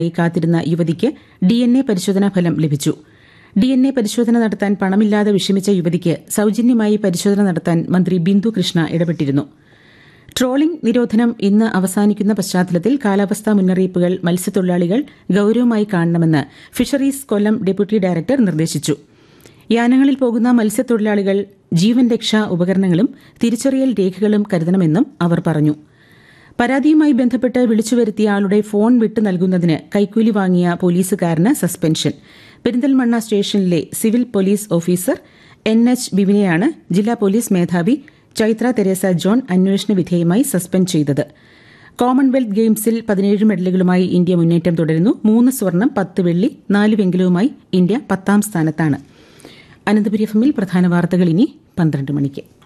കാത്തിരുന്ന യുവതിക്ക് ഡിഎൻഎ പരിശോധനാ ഫലം ലഭിച്ചു ഡിഎൻഎ പരിശോധന നടത്താൻ പണമില്ലാതെ വിഷമിച്ച യുവതിക്ക് സൌജന്യമായി പരിശോധന നടത്താൻ മന്ത്രി ബിന്ദു കൃഷ്ണ ഇടപെട്ടിരുന്നു ട്രോളിംഗ് നിരോധനം ഇന്ന് അവസാനിക്കുന്ന പശ്ചാത്തലത്തിൽ കാലാവസ്ഥാ മുന്നറിയിപ്പുകൾ മത്സ്യത്തൊഴിലാളികൾ ഗൌരവമായി കാണണമെന്ന് ഫിഷറീസ് കൊല്ലം ഡെപ്യൂട്ടി ഡയറക്ടർ നിർദ്ദേശിച്ചു യാനങ്ങളിൽ പോകുന്ന മത്സ്യത്തൊഴിലാളികൾ ജീവൻ രക്ഷാ ഉപകരണങ്ങളും തിരിച്ചറിയൽ രേഖകളും കരുതണമെന്നും അവർ പറഞ്ഞു പരാതിയുമായി ബന്ധപ്പെട്ട് വിളിച്ചുവരുത്തിയ ആളുടെ ഫോൺ വിട്ടു നൽകുന്നതിന് കൈക്കൂലി വാങ്ങിയ പോലീസുകാരന് സസ്പെൻഷൻ പെരിന്തൽമണ്ണ സ്റ്റേഷനിലെ civil police officer N H ബിബിനെയാണ് ജില്ലാ പോലീസ് മേധാവി ചൈത്ര തെരേസ ജോൺ അന്വേഷണ വിധേയമായി സസ്പെൻഡ് ചെയ്തത് കോമൺവെൽത്ത് ഗെയിംസിൽ പതിനേഴ് മെഡലുകളുമായി ഇന്ത്യ മുന്നേറ്റം തുടരുന്നു മൂന്ന് സ്വർണം പത്ത് വെള്ളി നാല് വെങ്കലവുമായി ഇന്ത്യ പത്താം സ്ഥാനത്താണ് അനന്തപുരി എഫിൽ പ്രധാന വാർത്തകൾ ഇനി പന്ത്രണ്ട് മണിക്ക്